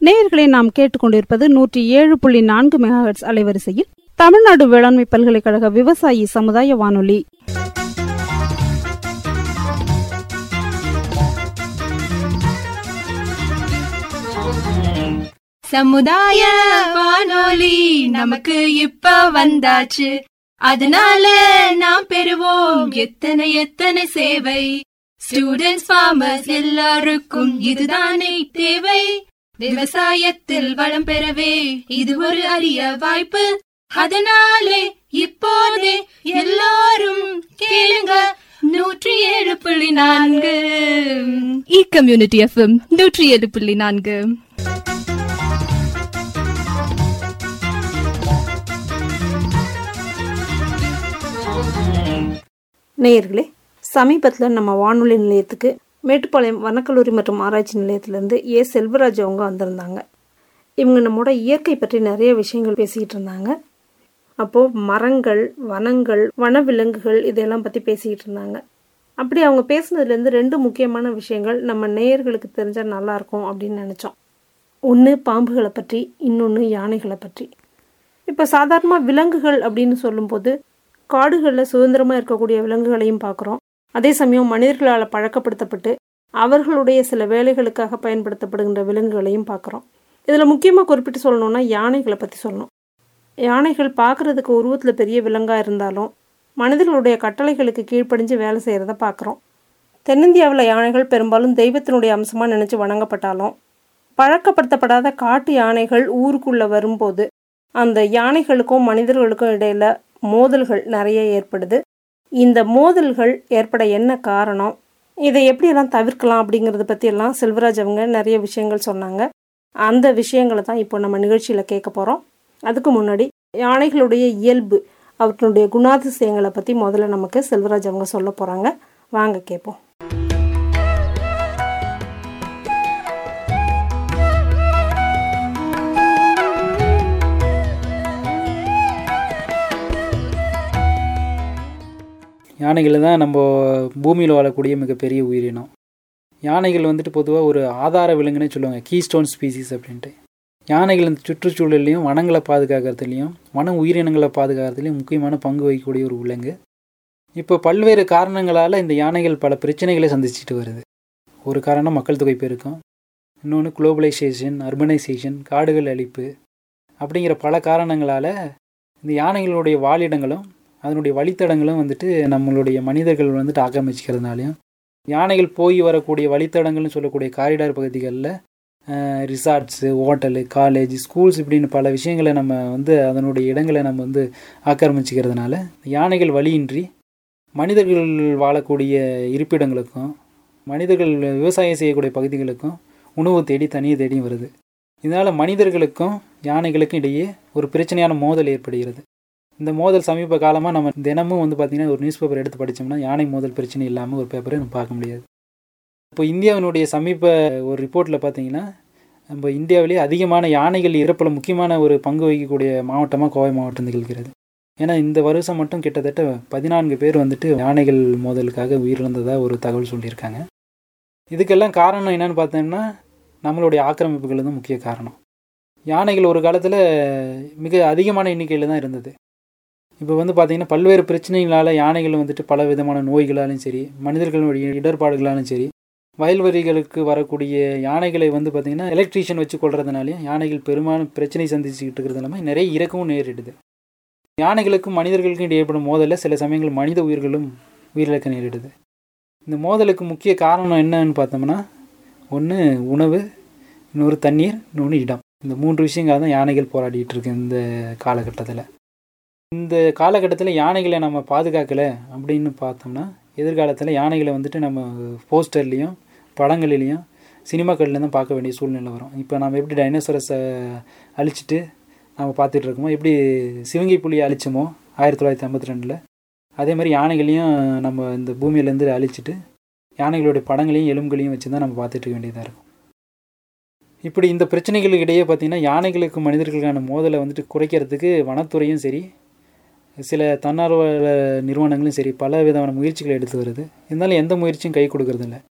நேயர்களை நாம் கேட்டுக்கொண்டிருப்பது நூற்றி ஏழு புள்ளி நான்கு மெகாஹெட்ஸ் அலைவரிசையில் தமிழ்நாடு வேளாண்மை பல்கலைக்கழக விவசாயி சமுதாய வானொலி சமுதாய வானொலி நமக்கு இப்ப வந்தாச்சு அதனால நாம் பெறுவோம் எத்தனை எத்தனை சேவை ஸ்டூடெண்ட்ஸ் ஃபார்மர்ஸ் எல்லாருக்கும் இதுதானே தேவை விவசாயத்தில் வளம் பெறவே இது ஒரு அரிய வாய்ப்பு அதனாலே இப்போதே எல்லாரும் கேளுங்க நூற்றி ஏழு புள்ளி நான்கு இ கம்யூனிட்டி எஃப்எம் நூற்றி ஏழு புள்ளி நான்கு நேயர்களே சமீபத்தில் நம்ம வானொலி நிலையத்துக்கு மேட்டுப்பாளையம் வனக்கல்லூரி மற்றும் ஆராய்ச்சி நிலையத்திலேருந்து ஏ செல்வராஜ் அவங்க வந்திருந்தாங்க இவங்க நம்மோட இயற்கை பற்றி நிறைய விஷயங்கள் பேசிக்கிட்டு இருந்தாங்க அப்போது மரங்கள் வனங்கள் வனவிலங்குகள் இதெல்லாம் பற்றி பேசிக்கிட்டு இருந்தாங்க அப்படி அவங்க பேசுனதுலேருந்து ரெண்டு முக்கியமான விஷயங்கள் நம்ம நேயர்களுக்கு தெரிஞ்சால் நல்லாயிருக்கும் அப்படின்னு நினச்சோம் ஒன்று பாம்புகளை பற்றி இன்னொன்று யானைகளை பற்றி இப்போ சாதாரணமாக விலங்குகள் அப்படின்னு சொல்லும்போது காடுகளில் சுதந்திரமாக இருக்கக்கூடிய விலங்குகளையும் பார்க்குறோம் அதே சமயம் மனிதர்களால் பழக்கப்படுத்தப்பட்டு அவர்களுடைய சில வேலைகளுக்காக பயன்படுத்தப்படுகின்ற விலங்குகளையும் பார்க்குறோம் இதில் முக்கியமாக குறிப்பிட்டு சொல்லணும்னா யானைகளை பற்றி சொல்லணும் யானைகள் பார்க்குறதுக்கு உருவத்தில் பெரிய விலங்காக இருந்தாலும் மனிதர்களுடைய கட்டளைகளுக்கு கீழ்ப்படிஞ்சு வேலை செய்கிறத பார்க்குறோம் தென்னிந்தியாவில் யானைகள் பெரும்பாலும் தெய்வத்தினுடைய அம்சமாக நினச்சி வணங்கப்பட்டாலும் பழக்கப்படுத்தப்படாத காட்டு யானைகள் ஊருக்குள்ளே வரும்போது அந்த யானைகளுக்கும் மனிதர்களுக்கும் இடையில மோதல்கள் நிறைய ஏற்படுது இந்த மோதல்கள் ஏற்பட என்ன காரணம் இதை எப்படியெல்லாம் தவிர்க்கலாம் அப்படிங்கிறத பற்றியெல்லாம் செல்வராஜ் அவங்க நிறைய விஷயங்கள் சொன்னாங்க அந்த விஷயங்களை தான் இப்போ நம்ம நிகழ்ச்சியில் கேட்க போகிறோம் அதுக்கு முன்னாடி யானைகளுடைய இயல்பு அவர்களுடைய குணாதிசயங்களை பற்றி முதல்ல நமக்கு செல்வராஜ் அவங்க சொல்ல போகிறாங்க வாங்க கேட்போம் யானைகள் தான் நம்ம பூமியில் வாழக்கூடிய மிகப்பெரிய உயிரினம் யானைகள் வந்துட்டு பொதுவாக ஒரு ஆதார விலங்குன்னே சொல்லுவாங்க கீஸ்டோன் ஸ்பீசிஸ் அப்படின்ட்டு யானைகள் இந்த சுற்றுச்சூழல்லையும் வனங்களை பாதுகாக்கிறதுலையும் வன உயிரினங்களை பாதுகாக்கிறதுலையும் முக்கியமான பங்கு வகிக்கக்கூடிய ஒரு விலங்கு இப்போ பல்வேறு காரணங்களால் இந்த யானைகள் பல பிரச்சனைகளை சந்திச்சுட்டு வருது ஒரு காரணம் மக்கள் தொகை பெருக்கம் இன்னொன்று குளோபலைசேஷன் அர்பனைசேஷன் காடுகள் அழிப்பு அப்படிங்கிற பல காரணங்களால் இந்த யானைகளுடைய வாழிடங்களும் அதனுடைய வழித்தடங்களும் வந்துட்டு நம்மளுடைய மனிதர்கள் வந்துட்டு ஆக்கிரமிச்சிக்கிறதுனாலையும் யானைகள் போய் வரக்கூடிய வழித்தடங்கள்னு சொல்லக்கூடிய காரிடார் பகுதிகளில் ரிசார்ட்ஸு ஹோட்டலு காலேஜ் ஸ்கூல்ஸ் இப்படின்னு பல விஷயங்களை நம்ம வந்து அதனுடைய இடங்களை நம்ம வந்து ஆக்கிரமிச்சிக்கிறதுனால யானைகள் வழியின்றி மனிதர்கள் வாழக்கூடிய இருப்பிடங்களுக்கும் மனிதர்கள் விவசாயம் செய்யக்கூடிய பகுதிகளுக்கும் உணவு தேடி தனியை தேடி வருது இதனால் மனிதர்களுக்கும் யானைகளுக்கும் இடையே ஒரு பிரச்சனையான மோதல் ஏற்படுகிறது இந்த மோதல் சமீப காலமாக நம்ம தினமும் வந்து பார்த்திங்கன்னா ஒரு நியூஸ் பேப்பர் எடுத்து படித்தோம்னா யானை மோதல் பிரச்சனை இல்லாமல் ஒரு பேப்பரை நம்ம பார்க்க முடியாது இப்போ இந்தியாவினுடைய சமீப ஒரு ரிப்போர்ட்டில் பார்த்தீங்கன்னா நம்ம இந்தியாவிலேயே அதிகமான யானைகள் இறப்பில் முக்கியமான ஒரு பங்கு வகிக்கக்கூடிய மாவட்டமாக கோவை மாவட்டம் திகழ்கிறது ஏன்னா இந்த வருஷம் மட்டும் கிட்டத்தட்ட பதினான்கு பேர் வந்துட்டு யானைகள் மோதலுக்காக உயிரிழந்ததாக ஒரு தகவல் சொல்லியிருக்காங்க இதுக்கெல்லாம் காரணம் என்னன்னு பார்த்தோம்னா நம்மளுடைய ஆக்கிரமிப்புகள் தான் முக்கிய காரணம் யானைகள் ஒரு காலத்தில் மிக அதிகமான எண்ணிக்கையில் தான் இருந்தது இப்போ வந்து பார்த்திங்கன்னா பல்வேறு பிரச்சனைகளால் யானைகள் வந்துட்டு பல விதமான நோய்களாலும் சரி மனிதர்களுடைய இடர்பாடுகளாலும் சரி வயல்வெளிகளுக்கு வரக்கூடிய யானைகளை வந்து பார்த்திங்கன்னா எலக்ட்ரீஷியன் வச்சு கொள்றதுனாலையும் யானைகள் பெரும்பாலும் பிரச்சனை சந்திச்சுக்கிட்டு இருக்கிறது இல்லாமல் நிறைய இறக்கவும் நேரிடுது யானைகளுக்கும் மனிதர்களுக்கும் இடையே ஏற்படும் மோதலில் சில சமயங்கள் மனித உயிர்களும் உயிரிழக்க நேரிடுது இந்த மோதலுக்கு முக்கிய காரணம் என்னன்னு பார்த்தோம்னா ஒன்று உணவு இன்னொரு தண்ணீர் இன்னொன்று இடம் இந்த மூன்று விஷயங்கள் தான் யானைகள் போராடிட்டு இருக்கு இந்த காலகட்டத்தில் இந்த காலகட்டத்தில் யானைகளை நம்ம பாதுகாக்கலை அப்படின்னு பார்த்தோம்னா எதிர்காலத்தில் யானைகளை வந்துட்டு நம்ம போஸ்டர்லேயும் படங்களிலையும் சினிமாக்கள்லேயும் தான் பார்க்க வேண்டிய சூழ்நிலை வரும் இப்போ நம்ம எப்படி டைனோசரஸை அழிச்சிட்டு நம்ம பார்த்துட்டு இருக்கோமோ எப்படி சிவங்கி புலியை அழிச்சோமோ ஆயிரத்தி தொள்ளாயிரத்தி ஐம்பத்தி ரெண்டில் அதே மாதிரி யானைகளையும் நம்ம இந்த பூமியிலேருந்து அழிச்சிட்டு யானைகளுடைய படங்களையும் எலும்புகளையும் வச்சு தான் நம்ம பார்த்துட்டு இருக்க வேண்டியதாக இருக்கும் இப்படி இந்த பிரச்சனைகளுக்கு இடையே பார்த்திங்கன்னா யானைகளுக்கு மனிதர்களுக்கான மோதலை வந்துட்டு குறைக்கிறதுக்கு வனத்துறையும் சரி சில தன்னார்வ நிறுவனங்களும் சரி பல விதமான முயற்சிகளை எடுத்து வருது இருந்தாலும் எந்த முயற்சியும் கை கொடுக்கறதில்ல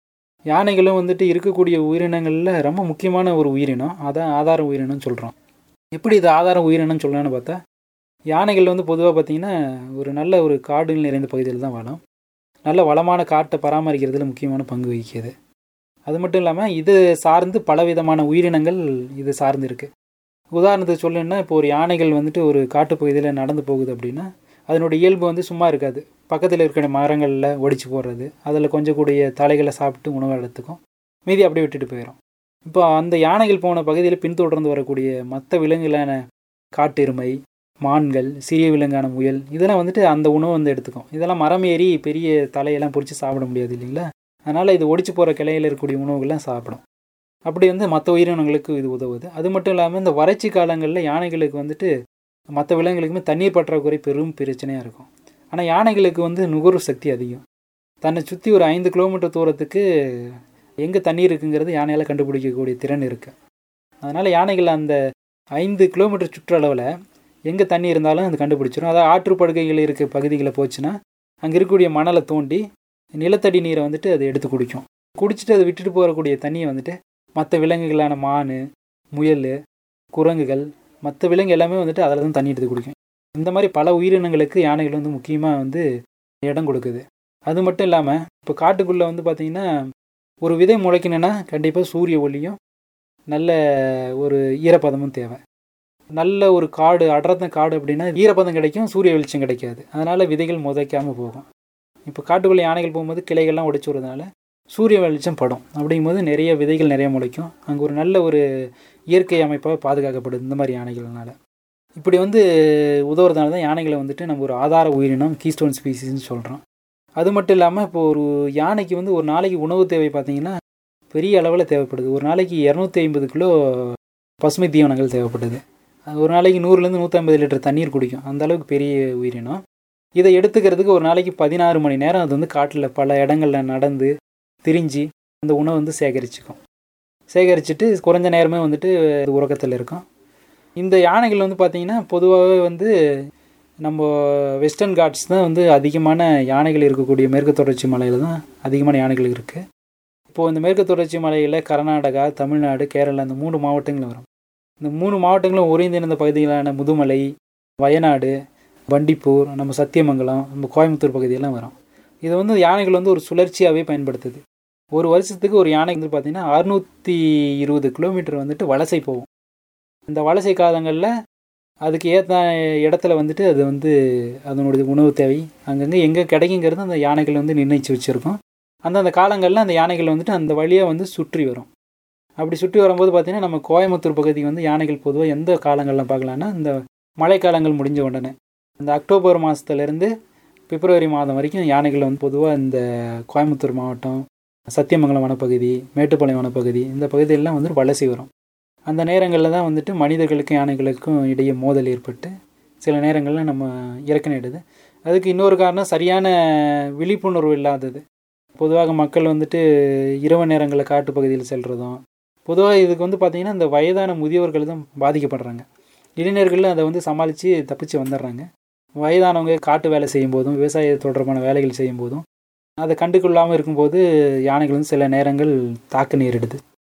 யானைகளும் வந்துட்டு இருக்கக்கூடிய உயிரினங்களில் ரொம்ப முக்கியமான ஒரு உயிரினம் அதான் ஆதார உயிரினம்னு சொல்கிறோம் எப்படி இது ஆதார உயிரினம்னு சொல்லலாம்னு பார்த்தா யானைகள் வந்து பொதுவாக பார்த்திங்கன்னா ஒரு நல்ல ஒரு காடுகள் நிறைந்த பகுதியில் தான் வாழும் நல்ல வளமான காட்டை பராமரிக்கிறதுல முக்கியமான பங்கு வகிக்குது அது மட்டும் இல்லாமல் இது சார்ந்து பலவிதமான உயிரினங்கள் இது சார்ந்து இருக்குது உதாரணத்துக்கு சொல்லணுன்னா இப்போ ஒரு யானைகள் வந்துட்டு ஒரு காட்டுப்பகுதியில் நடந்து போகுது அப்படின்னா அதனோட இயல்பு வந்து சும்மா இருக்காது பக்கத்தில் இருக்கிற மரங்களில் ஒடிச்சு போடுறது அதில் கொஞ்சம் கூடிய தலைகளை சாப்பிட்டு உணவு எடுத்துக்கும் மீதி அப்படியே விட்டுட்டு போயிடும் இப்போ அந்த யானைகள் போன பகுதியில் பின்தொடர்ந்து வரக்கூடிய மற்ற விலங்குகளான காட்டெருமை மான்கள் சிறிய விலங்கான முயல் இதெல்லாம் வந்துட்டு அந்த உணவு வந்து எடுத்துக்கும் இதெல்லாம் மரம் ஏறி பெரிய தலையெல்லாம் பிடிச்சி சாப்பிட முடியாது இல்லைங்களா அதனால் இது ஒடிச்சு போகிற கிளையில் இருக்கக்கூடிய உணவுகள்லாம் சாப்பிடும் அப்படி வந்து மற்ற உயிரினங்களுக்கு இது உதவுது அது மட்டும் இல்லாமல் இந்த வறட்சி காலங்களில் யானைகளுக்கு வந்துட்டு மற்ற விலங்குகளுக்குமே தண்ணீர் பற்றாக்குறை பெரும் பிரச்சனையாக இருக்கும் ஆனால் யானைகளுக்கு வந்து நுகர்வு சக்தி அதிகம் தன்னை சுற்றி ஒரு ஐந்து கிலோமீட்டர் தூரத்துக்கு எங்கே தண்ணீர் இருக்குங்கிறது யானையால் கண்டுபிடிக்கக்கூடிய திறன் இருக்குது அதனால் யானைகள் அந்த ஐந்து கிலோமீட்டர் சுற்றளவில் எங்கே தண்ணி இருந்தாலும் அது கண்டுபிடிச்சிடும் அதாவது ஆற்றுப்படுகைகள் இருக்க பகுதிகளில் போச்சுன்னா அங்கே இருக்கக்கூடிய மணலை தோண்டி நிலத்தடி நீரை வந்துட்டு அது எடுத்து குடிக்கும் குடிச்சிட்டு அதை விட்டுட்டு போகக்கூடிய தண்ணியை வந்துட்டு மற்ற விலங்குகளான மான் முயல் குரங்குகள் மற்ற விலங்கு எல்லாமே வந்துட்டு அதில் தான் தண்ணி எடுத்து குடிக்கும் இந்த மாதிரி பல உயிரினங்களுக்கு யானைகள் வந்து முக்கியமாக வந்து இடம் கொடுக்குது அது மட்டும் இல்லாமல் இப்போ காட்டுக்குள்ளே வந்து பார்த்திங்கன்னா ஒரு விதை முளைக்கணுன்னா கண்டிப்பாக சூரிய ஒளியும் நல்ல ஒரு ஈரப்பதமும் தேவை நல்ல ஒரு காடு அடர்ந்த காடு அப்படின்னா ஈரப்பதம் கிடைக்கும் சூரிய வெளிச்சம் கிடைக்காது அதனால் விதைகள் முதைக்காமல் போகும் இப்போ காட்டுக்குள்ளே யானைகள் போகும்போது கிளைகள்லாம் உடைச்சு விடுறதுனால சூரிய வெளிச்சம் படும் அப்படிங்கும்போது நிறைய விதைகள் நிறைய முளைக்கும் அங்கே ஒரு நல்ல ஒரு இயற்கை அமைப்பாக பாதுகாக்கப்படுது இந்த மாதிரி யானைகள்னால இப்படி வந்து உதவுறதுனால தான் யானைகளை வந்துட்டு நம்ம ஒரு ஆதார உயிரினம் கீஸ்டோன் ஸ்பீசிஸ்னு சொல்கிறோம் அது மட்டும் இல்லாமல் இப்போ ஒரு யானைக்கு வந்து ஒரு நாளைக்கு உணவு தேவை பார்த்தீங்கன்னா பெரிய அளவில் தேவைப்படுது ஒரு நாளைக்கு இரநூத்தி ஐம்பது கிலோ பசுமை தீவனங்கள் தேவைப்படுது அது ஒரு நாளைக்கு நூறுலேருந்து நூற்றம்பது லிட்டர் தண்ணீர் குடிக்கும் அந்த அளவுக்கு பெரிய உயிரினம் இதை எடுத்துக்கிறதுக்கு ஒரு நாளைக்கு பதினாறு மணி நேரம் அது வந்து காட்டில் பல இடங்களில் நடந்து திரிஞ்சு அந்த உணவை வந்து சேகரிச்சுக்கும் சேகரிச்சுட்டு குறைஞ்ச நேரமே வந்துட்டு அது உறக்கத்தில் இருக்கும் இந்த யானைகள் வந்து பார்த்திங்கன்னா பொதுவாகவே வந்து நம்ம வெஸ்டர்ன் காட்ஸ் தான் வந்து அதிகமான யானைகள் இருக்கக்கூடிய மேற்கு தொடர்ச்சி மலையில் தான் அதிகமான யானைகள் இருக்குது இப்போது இந்த மேற்கு தொடர்ச்சி மலையில் கர்நாடகா தமிழ்நாடு கேரளா இந்த மூணு மாவட்டங்களும் வரும் இந்த மூணு மாவட்டங்களும் ஒருங்கிணைந்த பகுதிகளான முதுமலை வயநாடு வண்டிப்பூர் நம்ம சத்தியமங்கலம் நம்ம கோயம்புத்தூர் பகுதியெல்லாம் வரும் இது வந்து யானைகள் வந்து ஒரு சுழற்சியாகவே பயன்படுத்துது ஒரு வருஷத்துக்கு ஒரு யானை வந்து பார்த்திங்கன்னா அறுநூற்றி இருபது கிலோமீட்டர் வந்துட்டு வலசை போகும் இந்த வலசை காலங்களில் அதுக்கு ஏற்ற இடத்துல வந்துட்டு அது வந்து அதனுடைய உணவு தேவை அங்கங்கே எங்கே கிடைக்குங்கிறது அந்த யானைகள் வந்து நிர்ணயித்து வச்சுருக்கோம் அந்தந்த காலங்களில் அந்த யானைகள் வந்துட்டு அந்த வழியாக வந்து சுற்றி வரும் அப்படி சுற்றி வரும்போது பார்த்திங்கன்னா நம்ம கோயம்புத்தூர் பகுதி வந்து யானைகள் பொதுவாக எந்த காலங்களில் பார்க்கலான்னா இந்த மழைக்காலங்கள் முடிஞ்ச உடனே இந்த அக்டோபர் மாதத்துலேருந்து பிப்ரவரி மாதம் வரைக்கும் யானைகள் வந்து பொதுவாக இந்த கோயம்புத்தூர் மாவட்டம் சத்தியமங்கலம் வனப்பகுதி மேட்டுப்பாளையம் வனப்பகுதி இந்த பகுதியெல்லாம் வந்து வலசை வரும் அந்த நேரங்களில் தான் வந்துட்டு மனிதர்களுக்கும் யானைகளுக்கும் இடையே மோதல் ஏற்பட்டு சில நேரங்களில் நம்ம இறக்க நேடுது அதுக்கு இன்னொரு காரணம் சரியான விழிப்புணர்வு இல்லாதது பொதுவாக மக்கள் வந்துட்டு இரவு நேரங்களில் காட்டு பகுதியில் செல்கிறதும் பொதுவாக இதுக்கு வந்து பார்த்திங்கன்னா இந்த வயதான முதியவர்கள் தான் பாதிக்கப்படுறாங்க இளைஞர்கள் அதை வந்து சமாளித்து தப்பிச்சு வந்துடுறாங்க வயதானவங்க காட்டு வேலை செய்யும் போதும் விவசாய தொடர்பான வேலைகள் செய்யும் போதும் அதை கண்டுகொள்ளாமல் இருக்கும்போது யானைகள் வந்து சில நேரங்கள் தாக்க நேரிடுது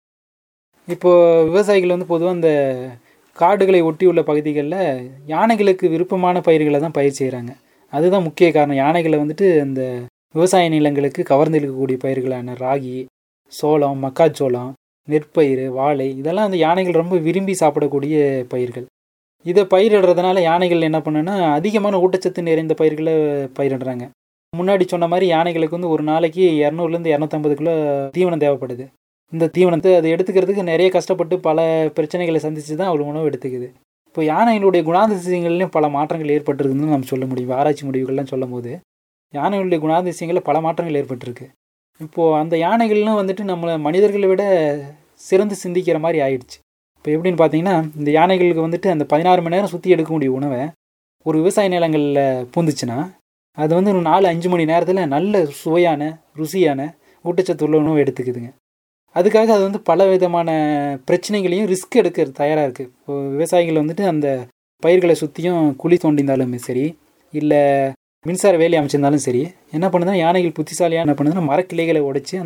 இப்போது விவசாயிகள் வந்து பொதுவாக இந்த காடுகளை ஒட்டியுள்ள பகுதிகளில் யானைகளுக்கு விருப்பமான பயிர்களை தான் பயிர் செய்கிறாங்க அதுதான் முக்கிய காரணம் யானைகளை வந்துட்டு அந்த விவசாய நிலங்களுக்கு கவர்ந்து இழுக்கக்கூடிய பயிர்களான ராகி சோளம் மக்காச்சோளம் நெற்பயிர் வாழை இதெல்லாம் அந்த யானைகள் ரொம்ப விரும்பி சாப்பிடக்கூடிய பயிர்கள் இதை பயிரிடுறதுனால யானைகள் என்ன பண்ணுன்னா அதிகமான ஊட்டச்சத்து நிறைந்த பயிர்களை பயிரிடுறாங்க முன்னாடி சொன்ன மாதிரி யானைகளுக்கு வந்து ஒரு நாளைக்கு இரநூறுலேருந்து இரநூத்தம்பது கிலோ தீவனம் தேவைப்படுது இந்த தீவனத்தை அதை எடுத்துக்கிறதுக்கு நிறைய கஷ்டப்பட்டு பல பிரச்சனைகளை சந்தித்து தான் அவ்வளோ உணவு எடுத்துக்குது இப்போ யானைகளுடைய குணாதிசயங்கள்லையும் பல மாற்றங்கள் ஏற்பட்டிருக்குன்னு நம்ம சொல்ல முடியும் ஆராய்ச்சி முடிவுகள்லாம் சொல்லும் போது யானைகளுடைய குணாதிசயங்களில் பல மாற்றங்கள் ஏற்பட்டிருக்கு இப்போது அந்த யானைகள்லாம் வந்துட்டு நம்மளை மனிதர்களை விட சிறந்து சிந்திக்கிற மாதிரி ஆயிடுச்சு இப்போ எப்படின்னு பார்த்தீங்கன்னா இந்த யானைகளுக்கு வந்துட்டு அந்த பதினாறு மணி நேரம் சுற்றி எடுக்கக்கூடிய உணவை ஒரு விவசாய நிலங்களில் பூந்துச்சுன்னா அது வந்து ஒரு நாலு அஞ்சு மணி நேரத்தில் நல்ல சுவையான ருசியான ஊட்டச்சத்து உள்ள உணவு எடுத்துக்குதுங்க அதுக்காக அது வந்து பல விதமான பிரச்சனைகளையும் ரிஸ்க் எடுக்க தயாராக இருக்குது இப்போ விவசாயிகள் வந்துட்டு அந்த பயிர்களை சுற்றியும் குழி தோண்டிந்தாலுமே சரி இல்லை மின்சார வேலி அமைச்சிருந்தாலும் சரி என்ன பண்ணுதுன்னா யானைகள் புத்திசாலியாக என்ன பண்ணுதுன்னா மரக்கிளைகளை உடைச்சி அந்த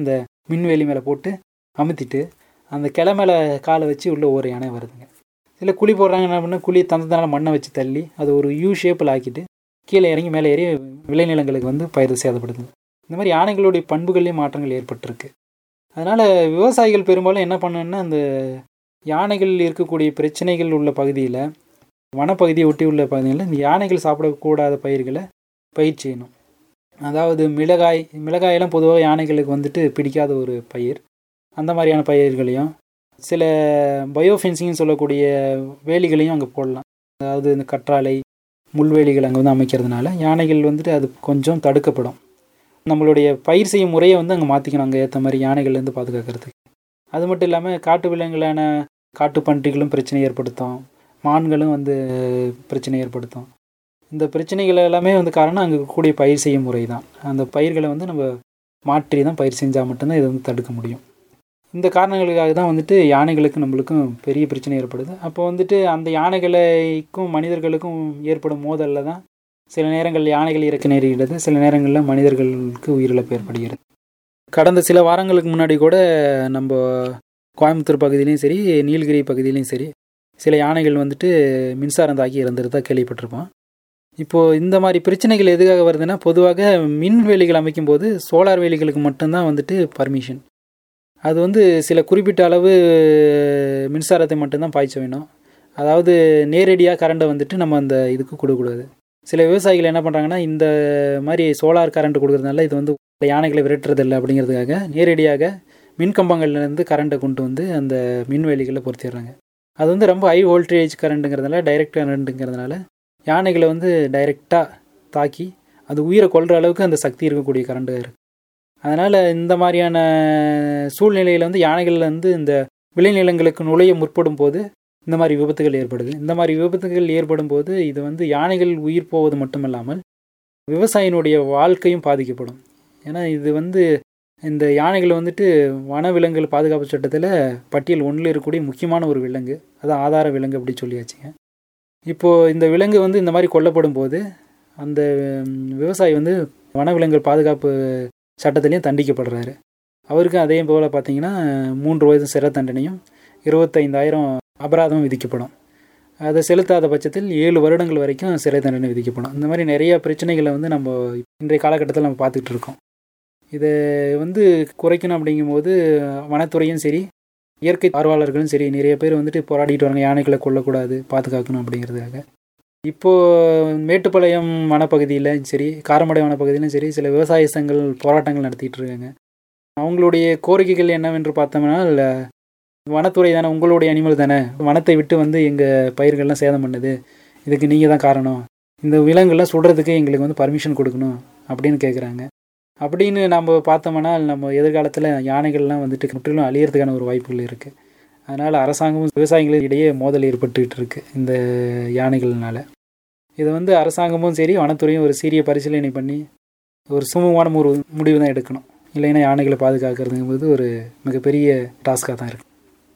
மின்வேலி மேலே போட்டு அமுத்திட்டு அந்த கிளை மேலே காலை வச்சு உள்ளே ஒரு யானை வருதுங்க சில குழி போடுறாங்க என்ன பண்ணால் குழி தந்ததுனால மண்ணை வச்சு தள்ளி அது ஒரு யூ ஷேப்பில் ஆக்கிட்டு கீழே இறங்கி மேலே ஏறி விளைநிலங்களுக்கு வந்து பயிர் சேதப்படுது இந்த மாதிரி யானைகளுடைய பண்புகள்லேயும் மாற்றங்கள் ஏற்பட்டிருக்கு அதனால் விவசாயிகள் பெரும்பாலும் என்ன பண்ணணுன்னா அந்த யானைகள் இருக்கக்கூடிய பிரச்சனைகள் உள்ள பகுதியில் வனப்பகுதியை ஒட்டி உள்ள பகுதிகளில் இந்த யானைகள் சாப்பிடக்கூடாத பயிர்களை பயிர் செய்யணும் அதாவது மிளகாய் மிளகாயெல்லாம் பொதுவாக யானைகளுக்கு வந்துட்டு பிடிக்காத ஒரு பயிர் அந்த மாதிரியான பயிர்களையும் சில பயோஃபென்சிங்னு சொல்லக்கூடிய வேலிகளையும் அங்கே போடலாம் அதாவது இந்த கற்றாழை முள்வேலிகள் அங்கே வந்து அமைக்கிறதுனால யானைகள் வந்துட்டு அது கொஞ்சம் தடுக்கப்படும் நம்மளுடைய பயிர் செய்யும் முறையை வந்து அங்கே மாற்றிக்கணும் அங்கே ஏற்ற மாதிரி யானைகள்லேருந்து பாதுகாக்கிறதுக்கு அது மட்டும் இல்லாமல் காட்டு விலங்குகளான காட்டு பன்றிகளும் பிரச்சனை ஏற்படுத்தும் மான்களும் வந்து பிரச்சனை ஏற்படுத்தும் இந்த பிரச்சனைகள் எல்லாமே வந்து காரணம் அங்கே இருக்கக்கூடிய பயிர் செய்யும் முறை தான் அந்த பயிர்களை வந்து நம்ம மாற்றி தான் பயிர் செஞ்சால் மட்டும்தான் இதை வந்து தடுக்க முடியும் இந்த காரணங்களுக்காக தான் வந்துட்டு யானைகளுக்கு நம்மளுக்கும் பெரிய பிரச்சனை ஏற்படுது அப்போ வந்துட்டு அந்த யானைகளுக்கும் மனிதர்களுக்கும் ஏற்படும் மோதலில் தான் சில நேரங்கள் யானைகள் இறக்க நேரிடுது சில நேரங்களில் மனிதர்களுக்கு உயிரிழப்பு ஏற்படுகிறது கடந்த சில வாரங்களுக்கு முன்னாடி கூட நம்ம கோயம்புத்தூர் பகுதியிலையும் சரி நீலகிரி பகுதியிலையும் சரி சில யானைகள் வந்துட்டு மின்சாரம் தாக்கி இறந்துருந்தா கேள்விப்பட்டிருப்போம் இப்போது இந்த மாதிரி பிரச்சனைகள் எதுக்காக வருதுன்னா பொதுவாக மின் வேலிகள் அமைக்கும் போது சோலார் வேலிகளுக்கு மட்டும்தான் வந்துட்டு பர்மிஷன் அது வந்து சில குறிப்பிட்ட அளவு மின்சாரத்தை மட்டும்தான் பாய்ச்ச வேணும் அதாவது நேரடியாக கரண்ட்டை வந்துட்டு நம்ம அந்த இதுக்கு கொடுக்கக்கூடாது சில விவசாயிகள் என்ன பண்ணுறாங்கன்னா இந்த மாதிரி சோலார் கரண்ட் கொடுக்குறதுனால இது வந்து யானைகளை விரட்டுறதில்லை அப்படிங்கிறதுக்காக நேரடியாக மின் கம்பங்கள்லேருந்து கரண்ட்டை கொண்டு வந்து அந்த மின்வேலிகளில் பொருத்திடுறாங்க அது வந்து ரொம்ப ஹை வோல்டேஜ் கரண்ட்டுங்கிறதுனால டைரக்ட் கரண்ட்டுங்கிறதுனால யானைகளை வந்து டைரெக்டாக தாக்கி அது உயிரை கொல்ற அளவுக்கு அந்த சக்தி இருக்கக்கூடிய கரண்ட்டு இருக்குது அதனால் இந்த மாதிரியான சூழ்நிலையில் வந்து யானைகள் வந்து இந்த விளைநிலங்களுக்கு நுழைய முற்படும் போது இந்த மாதிரி விபத்துகள் ஏற்படுது இந்த மாதிரி விபத்துகள் ஏற்படும் போது இது வந்து யானைகள் உயிர் போவது மட்டும் இல்லாமல் விவசாயினுடைய வாழ்க்கையும் பாதிக்கப்படும் ஏன்னா இது வந்து இந்த யானைகள் வந்துட்டு வனவிலங்குகள் பாதுகாப்பு சட்டத்தில் பட்டியல் ஒன்றில் இருக்கக்கூடிய முக்கியமான ஒரு விலங்கு அதான் ஆதார விலங்கு அப்படி சொல்லியாச்சுங்க இப்போது இந்த விலங்கு வந்து இந்த மாதிரி கொல்லப்படும் போது அந்த விவசாயி வந்து வனவிலங்குகள் பாதுகாப்பு சட்டத்திலையும் தண்டிக்கப்படுறாரு அவருக்கு அதே போல் பார்த்தீங்கன்னா மூன்று வயது சிறை தண்டனையும் இருபத்தைந்தாயிரம் அபராதம் விதிக்கப்படும் அதை செலுத்தாத பட்சத்தில் ஏழு வருடங்கள் வரைக்கும் சிறை தண்டனை விதிக்கப்படும் இந்த மாதிரி நிறைய பிரச்சனைகளை வந்து நம்ம இன்றைய காலகட்டத்தில் நம்ம பார்த்துக்கிட்டு இருக்கோம் இதை வந்து குறைக்கணும் அப்படிங்கும்போது வனத்துறையும் சரி இயற்கை ஆர்வலர்களும் சரி நிறைய பேர் வந்துட்டு போராடிட்டு வராங்க யானைகளை கொல்லக்கூடாது பாதுகாக்கணும் அப்படிங்கிறதுக்காக இப்போது மேட்டுப்பாளையம் வனப்பகுதியில் சரி காரமடை வனப்பகுதியிலும் சரி சில விவசாய சங்கங்கள் போராட்டங்கள் நடத்திட்டு இருக்காங்க அவங்களுடைய கோரிக்கைகள் என்னவென்று பார்த்தோம்னா வனத்துறை தானே உங்களுடைய அனிமல் தானே வனத்தை விட்டு வந்து எங்கள் பயிர்கள்லாம் சேதம் பண்ணுது இதுக்கு நீங்கள் தான் காரணம் இந்த விலங்குலாம் சுடுறதுக்கு எங்களுக்கு வந்து பர்மிஷன் கொடுக்கணும் அப்படின்னு கேட்குறாங்க அப்படின்னு நம்ம பார்த்தோம்னா நம்ம எதிர்காலத்தில் யானைகள்லாம் வந்துட்டு முற்றிலும் அழியறதுக்கான ஒரு வாய்ப்புகள் இருக்குது அதனால் அரசாங்கமும் விவசாயிகளுக்கு இடையே மோதல் ஏற்பட்டுக்கிட்டு இருக்கு இந்த யானைகள்னால இதை வந்து அரசாங்கமும் சரி வனத்துறையும் ஒரு சீரிய பரிசீலனை பண்ணி ஒரு சுமூகமான ஒரு முடிவு தான் எடுக்கணும் இல்லைன்னா யானைகளை பாதுகாக்கிறதுங்கிறது ஒரு மிகப்பெரிய டாஸ்காக தான் இருக்குது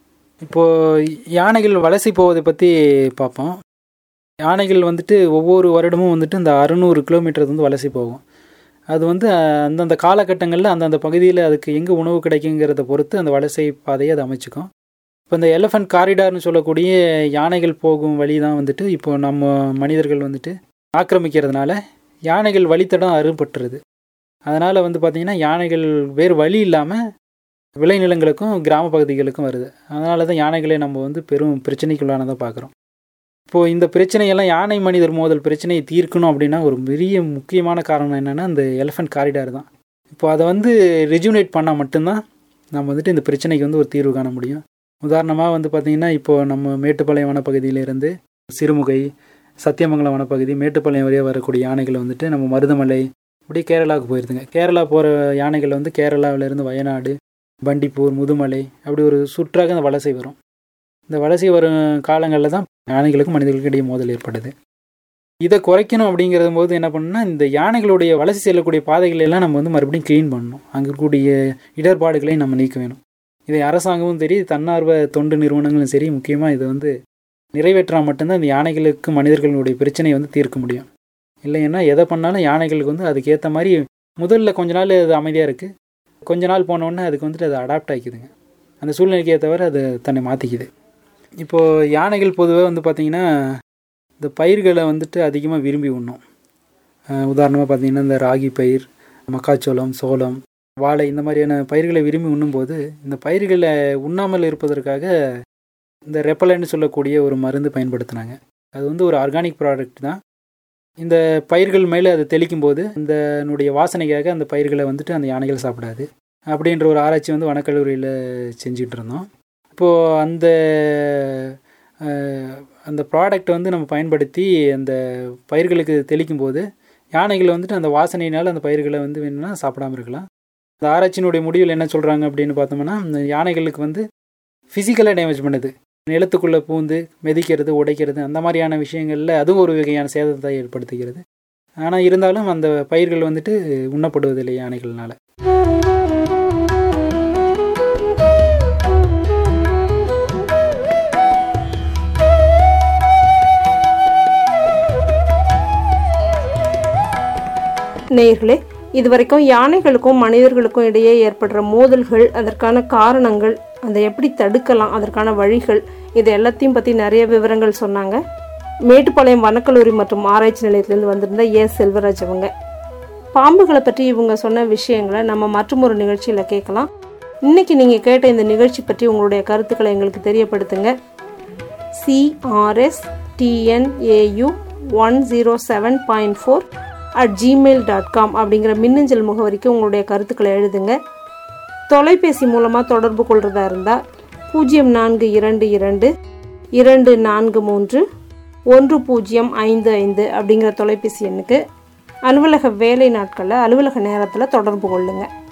இப்போது யானைகள் வலசை போவதை பற்றி பார்ப்போம் யானைகள் வந்துட்டு ஒவ்வொரு வருடமும் வந்துட்டு இந்த அறுநூறு கிலோமீட்டர் வந்து வலசை போகும் அது வந்து அந்தந்த காலகட்டங்களில் அந்தந்த பகுதியில் அதுக்கு எங்கே உணவு கிடைக்குங்கிறத பொறுத்து அந்த வலசை பாதையை அது அமைச்சிக்கும் இப்போ இந்த எலஃபண்ட் காரிடார்னு சொல்லக்கூடிய யானைகள் போகும் வழி தான் வந்துட்டு இப்போ நம்ம மனிதர்கள் வந்துட்டு ஆக்கிரமிக்கிறதுனால யானைகள் வழித்தடம் அறுபட்டுருது அதனால் வந்து பார்த்திங்கன்னா யானைகள் வேறு வழி இல்லாமல் விளைநிலங்களுக்கும் கிராம பகுதிகளுக்கும் வருது அதனால தான் யானைகளை நம்ம வந்து பெரும் பிரச்சனைக்குள்ளானதாக பார்க்குறோம் இப்போது இந்த பிரச்சனையெல்லாம் யானை மனிதர் மோதல் பிரச்சனையை தீர்க்கணும் அப்படின்னா ஒரு பெரிய முக்கியமான காரணம் என்னென்னா இந்த எலிஃபண்ட் காரிடார் தான் இப்போ அதை வந்து ரெஜுனேட் பண்ணால் மட்டும்தான் நம்ம வந்துட்டு இந்த பிரச்சனைக்கு வந்து ஒரு தீர்வு காண முடியும் உதாரணமாக வந்து பார்த்திங்கன்னா இப்போது நம்ம மேட்டுப்பாளையம் வனப்பகுதியிலேருந்து சிறுமுகை சத்தியமங்கலம் வனப்பகுதி மேட்டுப்பாளையம் வழியாக வரக்கூடிய யானைகள் வந்துட்டு நம்ம மருதமலை அப்படியே கேரளாவுக்கு போயிருதுங்க கேரளா போகிற யானைகள் வந்து கேரளாவிலேருந்து வயநாடு பண்டிப்பூர் முதுமலை அப்படி ஒரு சுற்றாக அந்த வலசை வரும் இந்த வலசை வரும் காலங்களில் தான் யானைகளுக்கும் மனிதர்களுக்கும் இடையே மோதல் ஏற்படுது இதை குறைக்கணும் அப்படிங்கிறது போது என்ன பண்ணணும்னா இந்த யானைகளுடைய வலசை செல்லக்கூடிய பாதைகளை எல்லாம் நம்ம வந்து மறுபடியும் க்ளீன் பண்ணணும் அங்கே இருக்கக்கூடிய இடர்பாடுகளையும் நம்ம நீக்க வேணும் இதை அரசாங்கமும் சரி தன்னார்வ தொண்டு நிறுவனங்களும் சரி முக்கியமாக இதை வந்து நிறைவேற்றால் மட்டும்தான் இந்த யானைகளுக்கு மனிதர்களுடைய பிரச்சனையை வந்து தீர்க்க முடியும் இல்லைன்னா எதை பண்ணாலும் யானைகளுக்கு வந்து அதுக்கேற்ற மாதிரி முதல்ல கொஞ்ச நாள் அது அமைதியாக இருக்குது கொஞ்ச நாள் போனோடனே அதுக்கு வந்துட்டு அது அடாப்ட் ஆகிக்குதுங்க அந்த சூழ்நிலைக்கு ஏற்றவரை அது தன்னை மாற்றிக்குது இப்போது யானைகள் பொதுவாக வந்து பார்த்திங்கன்னா இந்த பயிர்களை வந்துட்டு அதிகமாக விரும்பி உண்ணும் உதாரணமாக பார்த்திங்கன்னா இந்த ராகி பயிர் மக்காச்சோளம் சோளம் வாழை இந்த மாதிரியான பயிர்களை விரும்பி உண்ணும்போது இந்த பயிர்களை உண்ணாமல் இருப்பதற்காக இந்த ரெப்பலன்னு சொல்லக்கூடிய ஒரு மருந்து பயன்படுத்தினாங்க அது வந்து ஒரு ஆர்கானிக் ப்ராடக்ட் தான் இந்த பயிர்கள் மேலே அதை தெளிக்கும் போது இதனுடைய வாசனைக்காக அந்த பயிர்களை வந்துட்டு அந்த யானைகள் சாப்பிடாது அப்படின்ற ஒரு ஆராய்ச்சி வந்து வனக்கல்லூரியில் செஞ்சுட்டு இருந்தோம் இப்போது அந்த அந்த ப்ராடக்டை வந்து நம்ம பயன்படுத்தி அந்த பயிர்களுக்கு தெளிக்கும் போது யானைகள் வந்துட்டு அந்த வாசனையினால் அந்த பயிர்களை வந்து வேணும்னா சாப்பிடாம இருக்கலாம் அந்த ஆராய்ச்சியினுடைய முடிவில் என்ன சொல்கிறாங்க அப்படின்னு பார்த்தோம்னா இந்த யானைகளுக்கு வந்து ஃபிசிக்கலாக டேமேஜ் பண்ணுது நிலத்துக்குள்ளே பூந்து மிதிக்கிறது உடைக்கிறது அந்த மாதிரியான விஷயங்களில் அதுவும் ஒரு வகையான சேதத்தை ஏற்படுத்துகிறது ஆனால் இருந்தாலும் அந்த பயிர்கள் வந்துட்டு உண்ணப்படுவதில்லை யானைகள்னால நேயர்களே இதுவரைக்கும் யானைகளுக்கும் மனிதர்களுக்கும் இடையே ஏற்படுற மோதல்கள் அதற்கான காரணங்கள் அதை எப்படி தடுக்கலாம் அதற்கான வழிகள் இது எல்லாத்தையும் பற்றி நிறைய விவரங்கள் சொன்னாங்க மேட்டுப்பாளையம் வனக்கல்லூரி மற்றும் ஆராய்ச்சி நிலையத்திலேருந்து வந்திருந்த ஏ செல்வராஜ் அவங்க பாம்புகளை பற்றி இவங்க சொன்ன விஷயங்களை நம்ம மற்றும் ஒரு நிகழ்ச்சியில் கேட்கலாம் இன்னைக்கு நீங்கள் கேட்ட இந்த நிகழ்ச்சி பற்றி உங்களுடைய கருத்துக்களை எங்களுக்கு தெரியப்படுத்துங்க C R S T N A U one zero seven point four at Gmail dot com அப்படிங்கிற மின்னஞ்சல் முகவரிக்கு உங்களுடைய கருத்துக்களை எழுதுங்க தொலைபேசி மூலமாக தொடர்பு கொள்கிறதா இருந்தால் பூஜ்ஜியம் நான்கு இரண்டு இரண்டு இரண்டு நான்கு மூன்று ஒன்று பூஜ்ஜியம் ஐந்து ஐந்து அப்படிங்கிற தொலைபேசி எண்ணுக்கு அலுவலக வேலை நாட்களில் அலுவலக நேரத்தில் தொடர்பு கொள்ளுங்கள்